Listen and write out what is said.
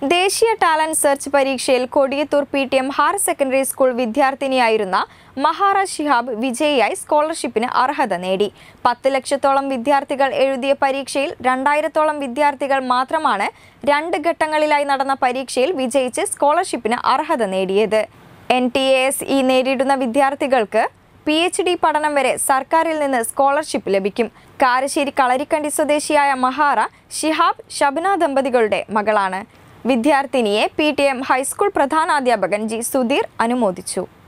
ദേശീയ talent search പരീക്ഷയിൽ Kodiyathur P T M higher secondary school വിദ്യാർത്ഥിനിയായിരുന്ന മഹാറ ഷിഹാബ് വിജയിയായി സ്കോളർഷിപ്പിന് അർഹത നേടി പത്ത് ലക്ഷത്തോളം വിദ്യാർത്ഥികൾ എഴുതിയ പരീക്ഷയിൽ രണ്ടായിരത്തോളം വിദ്യാർത്ഥികൾ മാത്രമാണ് രണ്ട് ഘട്ടങ്ങളിലായി നടന്ന പരീക്ഷയിൽ വിജയിച്ച് സ്കോളർഷിപ്പിന് അർഹത നേടിയത് N T A S E നേരിടുന്ന വിദ്യാർത്ഥികൾക്ക് പി എച്ച് ഡി പഠനം വരെ സർക്കാരിൽ നിന്ന് സ്കോളർഷിപ്പ് ലഭിക്കും കാരശ്ശേരി കളരിക്കണ്ടി സ്വദേശിയായ മഹാറ ഷിഹാബ് ഷബ്ന ദമ്പതികളുടെ മകളാണ് വിദ്യാർത്ഥിനിയെ പി ടി എം ഹൈസ്കൂൾ പ്രധാനാധ്യാപകൻ ജി സുധീർ അനുമോദിച്ചു